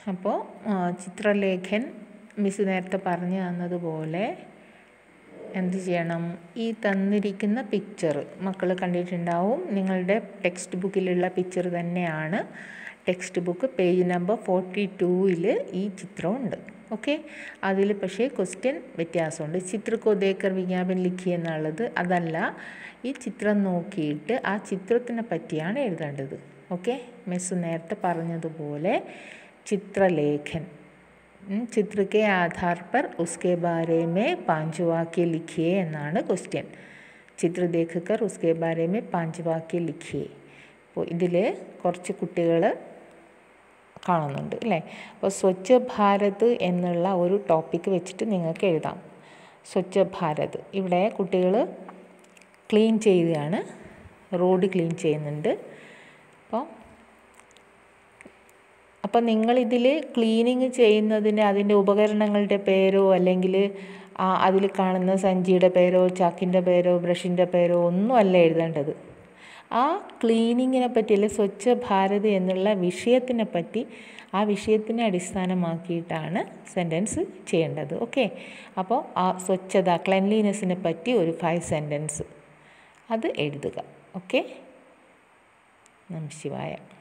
അപ്പോൾ ചിത്രലേഖൻ മിസ് നേരത്തെ പറഞ്ഞു തന്നതുപോലെ എന്ത് ചെയ്യണം ഈ തന്നിരിക്കുന്ന പിക്ചർ മക്കൾ കണ്ടിട്ടുണ്ടാവും നിങ്ങളുടെ ടെക്സ്റ്റ് ബുക്കിലുള്ള പിക്ചർ തന്നെയാണ് text book page number forty ടൂവിൽ ഈ ചിത്രമുണ്ട് ഓക്കെ അതിൽ പക്ഷേ ക്വസ്റ്റ്യൻ വ്യത്യാസമുണ്ട് ചിത്ര കോ ദേക്കർ വിജ്ഞാപൻ ലിഖി എന്നുള്ളത് അതല്ല ഈ ചിത്രം നോക്കിയിട്ട് ആ ചിത്രത്തിനെ പറ്റിയാണ് എഴുതേണ്ടത് ഓക്കെ മിസ് നേരത്തെ പറഞ്ഞതുപോലെ ചിത്രലേഖൻ ചിത്ര के आधार पर उसके बारे में पांच वाक्य लिखिए എന്നാണ് ക്വസ്റ്റ്യൻ ചിത്ര ദേഖക്കർ ഉസ്കെ ബാരെ മേ പാഞ്ച് വാക്യ ലിഖിയെ അപ്പോൾ ഇതിൽ കുറച്ച് കുട്ടികൾ കാണുന്നുണ്ട് അല്ലേ അപ്പോൾ സ്വച്ഛ ഭാരത് എന്നുള്ള ഒരു ടോപ്പിക്ക് വെച്ചിട്ട് നിങ്ങൾക്ക് എഴുതാം സ്വച്ഛ ഭാരത് ഇവിടെ കുട്ടികൾ ക്ലീൻ ചെയ്യുകയാണ് റോഡ് ക്ലീൻ ചെയ്യുന്നുണ്ട് അപ്പോൾ അപ്പോൾ നിങ്ങളിതിൽ ക്ലീനിങ് ചെയ്യുന്നതിന് അതിൻ്റെ ഉപകരണങ്ങളുടെ പേരോ അല്ലെങ്കിൽ അതിൽ കാണുന്ന സഞ്ചിയുടെ പേരോ ചാക്കിൻ്റെ പേരോ ബ്രഷിൻ്റെ പേരോ ഒന്നും അല്ല എഴുതേണ്ടത് ആ ക്ലീനിങ്ങിനെ പറ്റി അല്ലെങ്കിൽ സ്വച്ഛ ഭാരത് എന്നുള്ള വിഷയത്തിനെ പറ്റി ആ വിഷയത്തിനെ അടിസ്ഥാനമാക്കിയിട്ടാണ് സെൻറ്റൻസ് ചെയ്യേണ്ടത് ഓക്കെ അപ്പോൾ ആ സ്വച്ഛത ക്ലെൻലിനെസ്സിനെ പറ്റി ഒരു ഫൈവ് സെൻറ്റൻസ് അത് എഴുതുക ഓക്കെ നമ ശിവായ